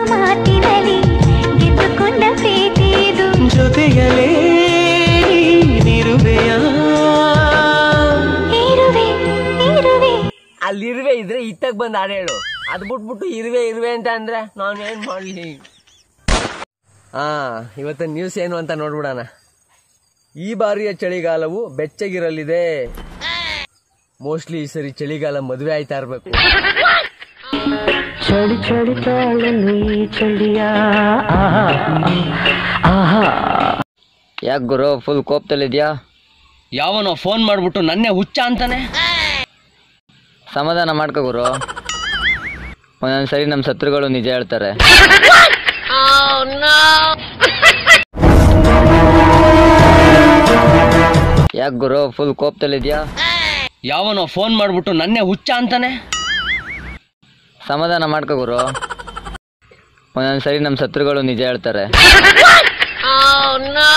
ಮಾತಿನಲ್ಲಿ ಗೆದ್ದುಕೊಂಡ ಪ್ರೀತಿ ಇದು ಜೊತೆಯಲೇ ನೀನಿರುವೆಯಾ ಇರುವೆ ಇರುವೆ ಅಲ್ಲಿ ಇರುವೆ ಇದ್ರೆ ಇತ್ತಗ್ ಬಂದು ಹಾಡು ಹೇಳು ಅದು ಬಿಟ್ಬಿಟ್ಟು ಇರುವೆ ಇರುವೆ ಅಂತ ಅಂದ್ರೆ ನಾನು ಏನ್ ಮಾಡ್ಲಿ ಹಾ ಇವತ್ತು ನ್ಯೂಸ್ ಏನು ಅಂತ ನೋಡ್ಬಿಡೋಣ ಈ ಬಾರಿಯ ಚಳಿಗಾಲವು ಬೆಚ್ಚಗಿರಲಿದೆ ಮೋಸ್ಟ್ಲಿ ಈ ಸರಿ ಚಳಿಗಾಲ ಮದುವೆ ಆಯ್ತಾ ಇರ್ಬೇಕು ಚಳಿ ಚಳಿ ತಾಳಲು ಈ ಚಳಿಯ ಆಹಾ ಆಹಾ ಯಾಕೆ ಗುರು ಫುಲ್ ಕೋಪದಲ್ಲಿದ್ಯಾ ಯಾವನೋ ಫೋನ್ ಮಾಡ್ಬಿಟ್ಟು ನನ್ನೇ ಹುಚ್ಚ ಅಂತಾನೆ ಸಮಾಧಾನ ಮಾಡ್ಕೋ ಗುರು ಒಂದೊಂದ್ಸರಿ ನಮ್ಮ ಶತ್ರುಗಳು ನಿಜ ಹೇಳ್ತಾರೆ ಯಾಕೆ ಗುರು ಫುಲ್ ಕೋಪದಲ್ಲಿದ್ಯಾ ಯಾವನೋ ಫೋನ್ ಮಾಡ್ಬಿಟ್ಟು ನನ್ನೇ ಹುಚ್ಚ ಅಂತಾನೆ ಸಮಾಧಾನ ಮಾಡ್ಕೋ ಗುರು ಒಂದೊಂದ್ಸರಿ ನಮ್ಮ ಶತ್ರುಗಳು ನಿಜ ಹೇಳ್ತಾರೆ